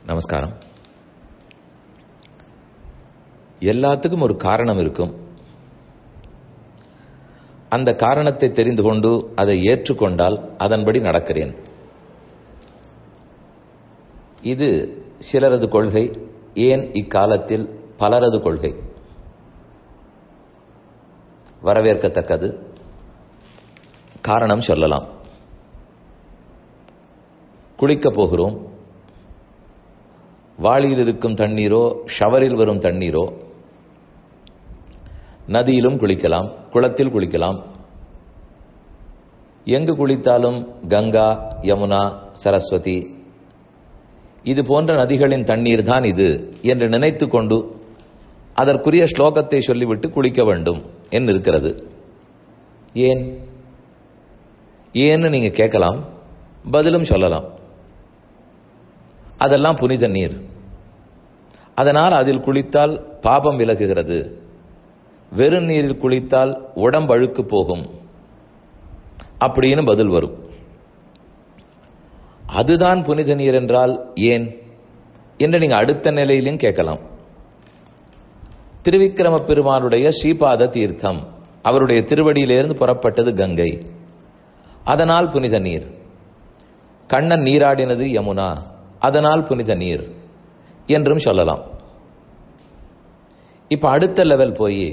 நமஸ்காரம் எல்லாத்துக்கும் ஒரு காரணம் இருக்கும் அந்த காரணத்தை தெரிந்து கொண்டு அதை ஏற்றுக்கொண்டால் அதன்படி நடக்கிறேன் இது சிலரது கொள்கை ஏன் இக்காலத்தில் பலரது கொள்கை வரவேற்கத்தக்கது காரணம் சொல்லலாம் குளிக்கப் போகிறோம் வாளியில் இருக்கும் தண்ணீரோ ஷவரில் வரும் தண்ணீரோ நதியிலும் குளிக்கலாம் குளத்தில் குளிக்கலாம் எங்கு குளித்தாலும் கங்கா யமுனா சரஸ்வதி இது போன்ற நதிகளின் தண்ணீர் தான் இது என்று நினைத்து கொண்டு அதற்குரிய ஸ்லோகத்தை சொல்லிவிட்டு குளிக்க வேண்டும் என்று இருக்கிறது ஏன் ஏன்னு நீங்க கேட்கலாம் பதிலும் சொல்லலாம் அதெல்லாம் புனித நீர் அதனால் அதில் குளித்தால் பாபம் விலகுகிறது வெறும் நீரில் குளித்தால் உடம்பழுக்கு போகும் அப்படின்னு பதில் வரும் அதுதான் புனித நீர் என்றால் ஏன் என்று நீங்க அடுத்த நிலையிலும் கேட்கலாம் திருவிக்கிரம பெருமானுடைய ஸ்ரீபாத தீர்த்தம் அவருடைய திருவடியிலிருந்து புறப்பட்டது கங்கை அதனால் புனித நீர் கண்ணன் நீராடினது யமுனா அதனால் புனித நீர் என்றும் சொல்லலாம் இப்ப அடுத்த லெவல் போய்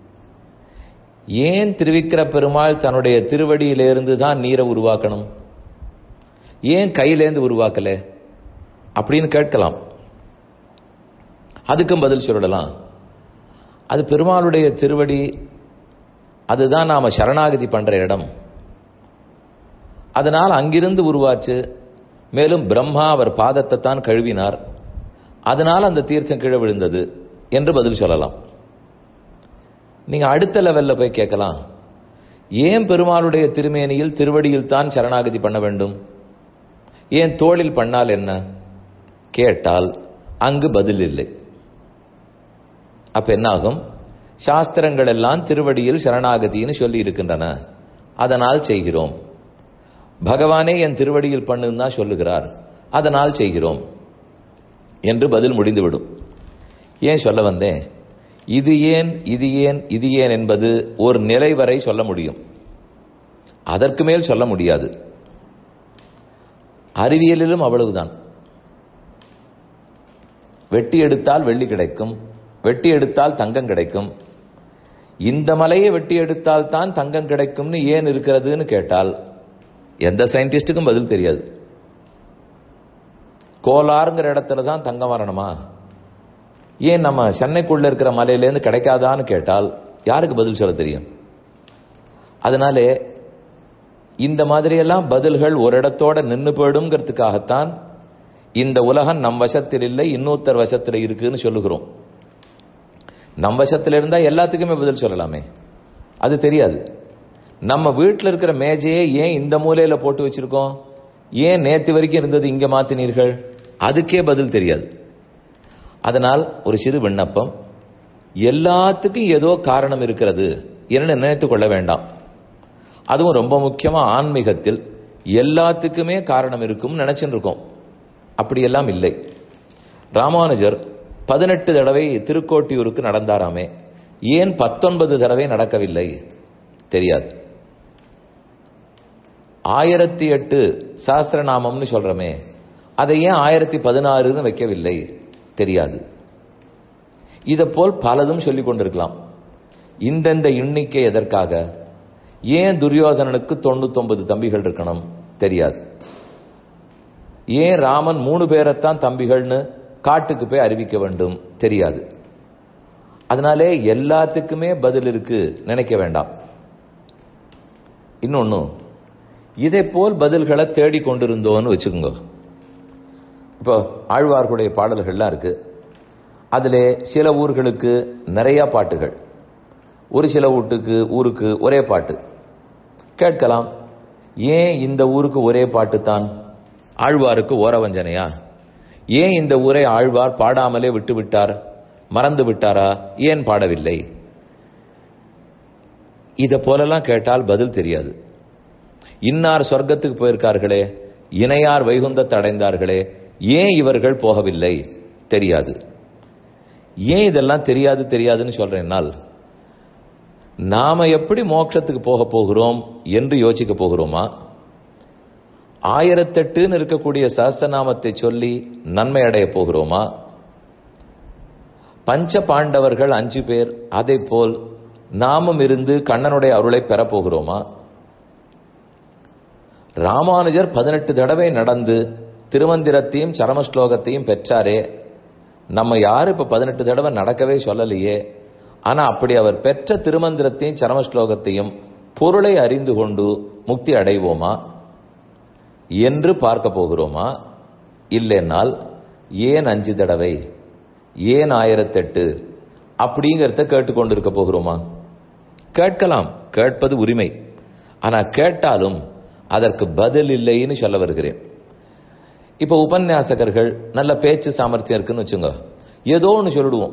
ஏன் திருவிக்கிர பெருமாள் தன்னுடைய திருவடியிலிருந்து தான் நீரை உருவாக்கணும் ஏன் கையிலேருந்து உருவாக்கல அப்படின்னு கேட்கலாம் அதுக்கும் பதில் சொல்லலாம் அது பெருமாளுடைய திருவடி அதுதான் நாம சரணாகதி பண்ற இடம் அதனால் அங்கிருந்து உருவாச்சு மேலும் பிரம்மா அவர் பாதத்தை தான் கழுவினார் அதனால் அந்த தீர்த்தம் கீழே விழுந்தது என்று பதில் சொல்லலாம் நீங்க அடுத்த லெவல்ல போய் கேட்கலாம் ஏன் பெருமாளுடைய திருமேனியில் திருவடியில் தான் சரணாகதி பண்ண வேண்டும் ஏன் தோளில் பண்ணால் என்ன கேட்டால் அங்கு பதில் இல்லை அப்ப என்னாகும் சாஸ்திரங்கள் எல்லாம் திருவடியில் சரணாகதின்னு சொல்லி இருக்கின்றன அதனால் செய்கிறோம் பகவானே என் திருவடியில் பண்ணுன்னு தான் சொல்லுகிறார் அதனால் செய்கிறோம் என்று பதில் முடிந்துவிடும் ஏன் சொல்ல வந்தேன் இது ஏன் இது ஏன் இது ஏன் என்பது ஒரு நிலை வரை சொல்ல முடியும் அதற்கு மேல் சொல்ல முடியாது அறிவியலிலும் அவ்வளவுதான் வெட்டி எடுத்தால் வெள்ளி கிடைக்கும் வெட்டி எடுத்தால் தங்கம் கிடைக்கும் இந்த மலையை வெட்டி எடுத்தால் தான் தங்கம் கிடைக்கும்னு ஏன் இருக்கிறதுன்னு கேட்டால் எந்த சயின்டிஸ்டுக்கும் பதில் தெரியாது கோலாருங்கிற இடத்துல தான் தங்கம் வரணுமா ஏன் நம்ம சென்னைக்குள்ள இருக்கிற மலையிலேருந்து கிடைக்காதான்னு கேட்டால் யாருக்கு பதில் சொல்ல தெரியும் அதனாலே இந்த மாதிரியெல்லாம் பதில்கள் ஒரு இடத்தோட நின்று போயிடுங்கிறதுக்காகத்தான் இந்த உலகம் நம் வசத்தில் இல்லை இன்னொருத்தர் வசத்தில் இருக்குன்னு சொல்லுகிறோம் நம் வசத்தில் இருந்தா எல்லாத்துக்குமே பதில் சொல்லலாமே அது தெரியாது நம்ம வீட்டில் இருக்கிற மேஜையே ஏன் இந்த மூலையில போட்டு வச்சிருக்கோம் ஏன் நேத்து வரைக்கும் இருந்தது இங்க மாத்தினீர்கள் அதுக்கே பதில் தெரியாது அதனால் ஒரு சிறு விண்ணப்பம் எல்லாத்துக்கும் ஏதோ காரணம் இருக்கிறது என்று நினைத்துக் கொள்ள வேண்டாம் அதுவும் ரொம்ப முக்கியமா ஆன்மீகத்தில் எல்லாத்துக்குமே காரணம் இருக்கும் நினைச்சுட்டு இருக்கோம் அப்படியெல்லாம் இல்லை ராமானுஜர் பதினெட்டு தடவை திருக்கோட்டியூருக்கு நடந்தாராமே ஏன் பத்தொன்பது தடவை நடக்கவில்லை தெரியாது ஆயிரத்தி எட்டு சாஸ்திரநாமம்னு சொல்றமே அதை ஏன் ஆயிரத்தி பதினாறுன்னு வைக்கவில்லை தெரியாது இதை போல் பலதும் சொல்லிக் கொண்டிருக்கலாம் இந்தந்த எண்ணிக்கை எதற்காக ஏன் துரியோதனனுக்கு தொண்ணூத்தொன்பது தம்பிகள் இருக்கணும் தெரியாது ஏன் ராமன் மூணு பேரைத்தான் தம்பிகள்னு காட்டுக்கு போய் அறிவிக்க வேண்டும் தெரியாது அதனாலே எல்லாத்துக்குமே பதில் இருக்கு நினைக்க வேண்டாம் இன்னொன்னு இதை போல் பதில்களை தேடி கொண்டிருந்தோன்னு வச்சுக்கோங்க இப்போ ஆழ்வார்களுடைய பாடல்கள்லாம் இருக்கு அதில் சில ஊர்களுக்கு நிறைய பாட்டுகள் ஒரு சில வீட்டுக்கு ஊருக்கு ஒரே பாட்டு கேட்கலாம் ஏன் இந்த ஊருக்கு ஒரே பாட்டு தான் ஆழ்வாருக்கு ஓரவஞ்சனையா ஏன் இந்த ஊரை ஆழ்வார் பாடாமலே விட்டு விட்டார் மறந்து விட்டாரா ஏன் பாடவில்லை இதை போலெல்லாம் கேட்டால் பதில் தெரியாது இன்னார் சொர்க்கத்துக்கு போயிருக்கார்களே இணையார் வைகுந்தத்தை அடைந்தார்களே ஏன் இவர்கள் போகவில்லை தெரியாது ஏன் இதெல்லாம் தெரியாது தெரியாதுன்னு சொல்றேன்னால் நாம எப்படி மோட்சத்துக்கு போக போகிறோம் என்று யோசிக்க போகிறோமா ஆயிரத்தெட்டுன்னு இருக்கக்கூடிய சஹஸ்ரநாமத்தை சொல்லி நன்மை அடைய போகிறோமா பஞ்ச பாண்டவர்கள் அஞ்சு பேர் அதை போல் நாமும் இருந்து கண்ணனுடைய அருளை பெறப்போகிறோமா ராமானுஜர் பதினெட்டு தடவை நடந்து திருமந்திரத்தையும் சரமஸ்லோகத்தையும் பெற்றாரே நம்ம யாரும் இப்ப பதினெட்டு தடவை நடக்கவே சொல்லலையே ஆனா அப்படி அவர் பெற்ற திருமந்திரத்தையும் சரமஸ்லோகத்தையும் பொருளை அறிந்து கொண்டு முக்தி அடைவோமா என்று பார்க்க போகிறோமா இல்லைன்னால் ஏன் அஞ்சு தடவை ஏன் ஆயிரத்தெட்டு அப்படிங்கிறத கேட்டுக்கொண்டிருக்க போகிறோமா கேட்கலாம் கேட்பது உரிமை ஆனா கேட்டாலும் அதற்கு பதில் இல்லைன்னு சொல்ல வருகிறேன் இப்ப உபன்யாசகர்கள் நல்ல பேச்சு சாமர்த்தியம் இருக்குன்னு வச்சுங்க ஏதோ ஒன்று சொல்லிடுவோம்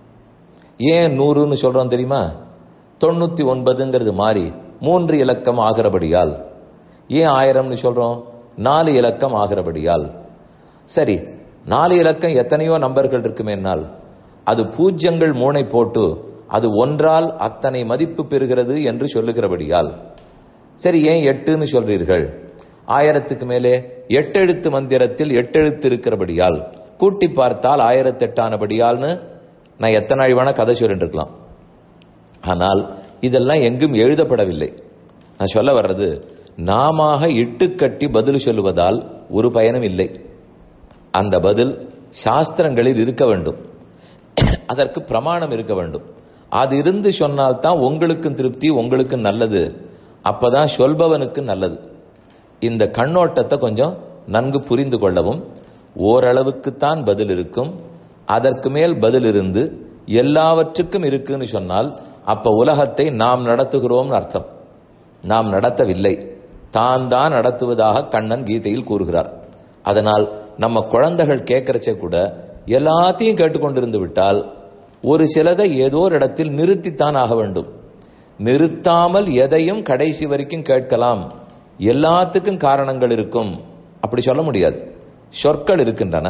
ஏன் நூறுன்னு சொல்றோம் தெரியுமா தொண்ணூத்தி ஒன்பதுங்கிறது மாறி மூன்று இலக்கம் ஆகிறபடியால் ஏன் ஆயிரம்னு சொல்றோம் நாலு இலக்கம் ஆகிறபடியால் சரி நாலு இலக்கம் எத்தனையோ நம்பர்கள் இருக்குமேனால் அது பூஜ்யங்கள் மூனை போட்டு அது ஒன்றால் அத்தனை மதிப்பு பெறுகிறது என்று சொல்லுகிறபடியால் சரி ஏன் எட்டுன்னு சொல்றீர்கள் ஆயிரத்துக்கு மேலே எட்டெழுத்து மந்திரத்தில் எட்டெழுத்து இருக்கிறபடியால் கூட்டி பார்த்தால் ஆயிரத்தெட்டானபடியால்னு நான் எத்தனை நாள் வேணா கதை சொல்லிட்டு இருக்கலாம் ஆனால் இதெல்லாம் எங்கும் எழுதப்படவில்லை நான் சொல்ல வர்றது நாம இட்டுக்கட்டி பதில் சொல்லுவதால் ஒரு பயனும் இல்லை அந்த பதில் சாஸ்திரங்களில் இருக்க வேண்டும் அதற்கு பிரமாணம் இருக்க வேண்டும் அது இருந்து சொன்னால்தான் உங்களுக்கும் திருப்தி உங்களுக்கும் நல்லது அப்பதான் சொல்பவனுக்கு நல்லது இந்த கண்ணோட்டத்தை கொஞ்சம் நன்கு புரிந்து கொள்ளவும் ஓரளவுக்குத்தான் பதில் இருக்கும் அதற்கு மேல் பதில் இருந்து எல்லாவற்றுக்கும் இருக்குன்னு சொன்னால் அப்ப உலகத்தை நாம் நடத்துகிறோம்னு அர்த்தம் நாம் நடத்தவில்லை தான் தான் நடத்துவதாக கண்ணன் கீதையில் கூறுகிறார் அதனால் நம்ம குழந்தைகள் கேட்கறச்சே கூட எல்லாத்தையும் கேட்டுக்கொண்டிருந்து விட்டால் ஒரு சிலதை ஏதோ ஒரு இடத்தில் நிறுத்தித்தான் ஆக வேண்டும் நிறுத்தாமல் எதையும் கடைசி வரைக்கும் கேட்கலாம் எல்லாத்துக்கும் காரணங்கள் இருக்கும் அப்படி சொல்ல முடியாது சொற்கள் இருக்கின்றன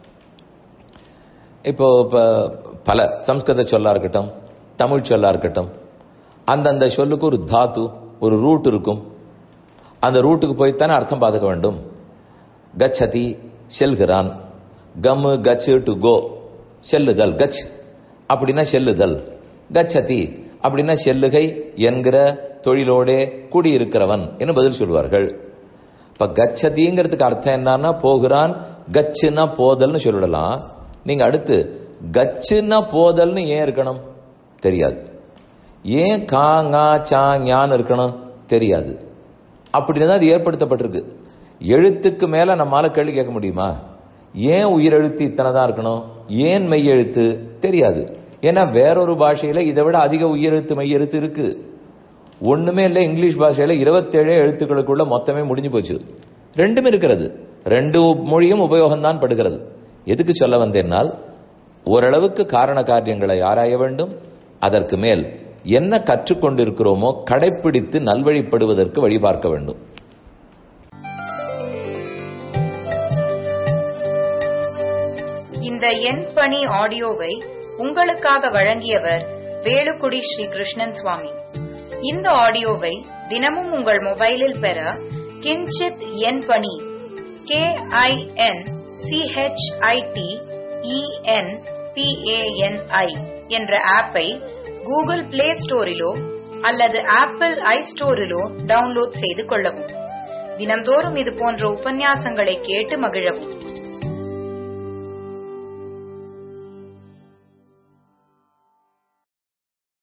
இப்போ இப்ப பல சம்ஸ்கிருத சொல்லா இருக்கட்டும் தமிழ் சொல்லா இருக்கட்டும் அந்தந்த சொல்லுக்கு ஒரு தாத்து ஒரு ரூட் இருக்கும் அந்த ரூட்டுக்கு போய்த்தானே அர்த்தம் பார்த்துக்க வேண்டும் கச்சதி செல்கிறான் கம் கச்சு டு கோ செல்லுதல் கச் அப்படின்னா செல்லுதல் கச்சதி அப்படின்னா செல்லுகை என்கிற தொழிலோடே கூடியிருக்கிறவன் என்று பதில் சொல்வார்கள் இப்ப கச்சதிங்கிறதுக்கு அர்த்தம் என்னன்னா போகிறான் கச்சுன்னா போதல்னு சொல்லிடலாம் நீங்க அடுத்து கச்சுன்னா போதல்னு ஏன் இருக்கணும் தெரியாது ஏன் கா ngா சா ஞான் இருக்கணும் தெரியாது அப்படின்னு தான் அது ஏற்படுத்தப்பட்டிருக்கு எழுத்துக்கு மேல நம்மால கேள்வி கேட்க முடியுமா ஏன் உயிரெழுத்து இத்தனை தான் இருக்கணும் ஏன் மெய்யெழுத்து தெரியாது ஏன்னா வேறொரு பாஷையில இதை விட அதிக உயிரெழுத்து மெய்யெழுத்து இருக்கு ஒண்ணுமே இல்லை இங்கிலீஷ் பாஷையில இருபத்தேழு எழுத்துக்களுக்குள்ள மொத்தமே முடிஞ்சு போச்சு ரெண்டும் இருக்கிறது ரெண்டு மொழியும் உபயோகம்தான் படுகிறது எதுக்கு சொல்ல வந்தேன்னால் ஓரளவுக்கு காரண காரியங்களை ஆராய வேண்டும் அதற்கு மேல் என்ன கற்றுக்கொண்டிருக்கிறோமோ கடைப்பிடித்து நல்வழிப்படுவதற்கு வழி பார்க்க வேண்டும் இந்த எண் பணி ஆடியோவை உங்களுக்காக வழங்கியவர் வேலுக்குடி ஸ்ரீ கிருஷ்ணன் சுவாமி இந்த ஆடியோவை தினமும் உங்கள் மொபைலில் பெற கிஞ்சித் எண் பணி கே ஐ என் சிஹெச்ஐடி இஎன் பிஏஎன்ஐ என்ற ஆப்பை கூகுள் பிளே ஸ்டோரிலோ அல்லது ஆப்பிள் ஐ ஸ்டோரிலோ டவுன்லோட் செய்து கொள்ளவும் தினம்தோறும் இது போன்ற உபன்யாசங்களை கேட்டு மகிழவும்